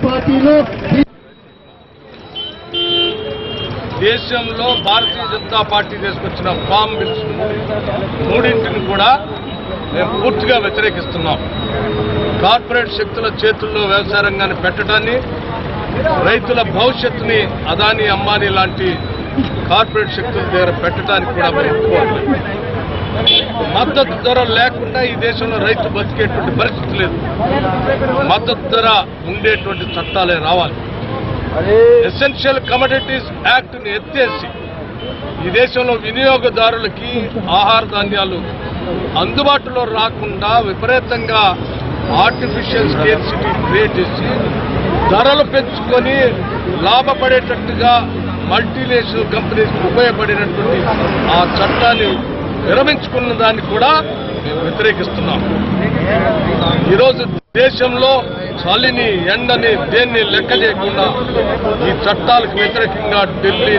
పార్టీలో దేశంలో భారతీయ జనతా పార్టీ తీసుకొచ్చిన ఫామ్ బిల్స్ మూడింటిని కూడా మేము పూర్తిగా వ్యతిరేకిస్తున్నాం కార్పొరేట్ శక్తుల చేతుల్లో వ్యవసాయ రంగాన్ని పెట్టడాన్ని రైతుల భవిష్యత్తుని అదానీ అంబానీ లాంటి కార్పొరేట్ శక్తుల దగ్గర పెట్టడానికి కూడా మేము ఒప్పుకోవట్లేదు మద్దతు ధర లేకుండా ఈ దేశంలో రైతు బతికేటువంటి పరిస్థితి లేదు మద్దతు ధర ఉండేటువంటి చట్టాలే రావాలి ఎసెన్షియల్ కమోడిటీస్ యాక్ట్ ని ఎత్తేసి ఈ దేశంలో వినియోగదారులకి ఆహార ధాన్యాలు అందుబాటులో రాకుండా విపరీతంగా ఆర్టిఫిషియల్ స్కేర్సిటీ క్రియేట్ చేసి ధరలు పెంచుకొని లాభపడేటట్టుగా మల్టీనేషనల్ కంపెనీస్ ఉపయోగపడేటటువంటి ఆ చట్టాన్ని విరమించుకున్న దాన్ని కూడా మేము వ్యతిరేకిస్తున్నాం ఈరోజు దేశంలో చలిని ఎండని దేన్ని లెక్క చేయకుండా ఈ చట్టాలకు వ్యతిరేకంగా ఢిల్లీ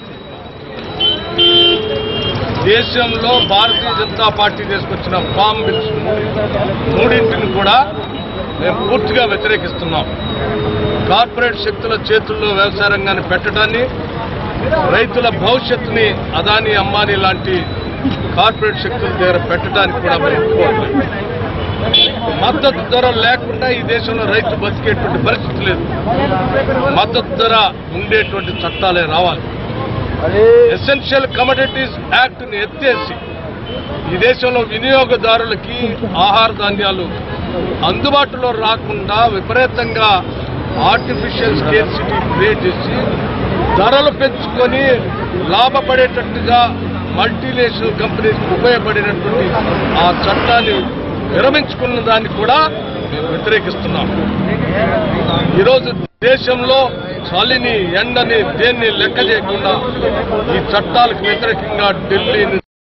దేశంలో భారతీయ జనతా పార్టీ తీసుకొచ్చిన ఫామ్ బిల్స్ మూడింటిని కూడా మేము పూర్తిగా వ్యతిరేకిస్తున్నాం కార్పొరేట్ శక్తుల చేతుల్లో వ్యవసాయ రంగాన్ని పెట్టడాన్ని రైతుల భవిష్యత్తుని అదానీ అంబానీ లాంటి కార్పొరేట్ శక్తుల దగ్గర పెట్టడానికి కూడా మేము ఒప్పుకోవట్లేదు మద్దతు ధర లేకుండా ఈ దేశంలో రైతు బతికేటువంటి పరిస్థితి లేదు మద్దతు ధర ఉండేటువంటి చట్టాలే రావాలి ఎసెన్షియల్ కమోడిటీస్ యాక్ట్ ని ఎత్తేసి ఈ దేశంలో వినియోగదారులకి ఆహార ధాన్యాలు అందుబాటులో రాకుండా విపరీతంగా ఆర్టిఫిషియల్ స్కేర్సిటీ క్రియేట్ చేసి ధరలు పెంచుకొని లాభపడేటట్టుగా మల్టీనేషనల్ కంపెనీస్ ఉపయోగపడేటటువంటి ఆ చట్టాన్ని విరమించుకున్న దాన్ని కూడా మేము వ్యతిరేకిస్తున్నాం ఈరోజు దేశంలో చలిని ఎండని దేన్ని లెక్క చేయకుండా ఈ చట్టాలకు వ్యతిరేకంగా ఢిల్లీ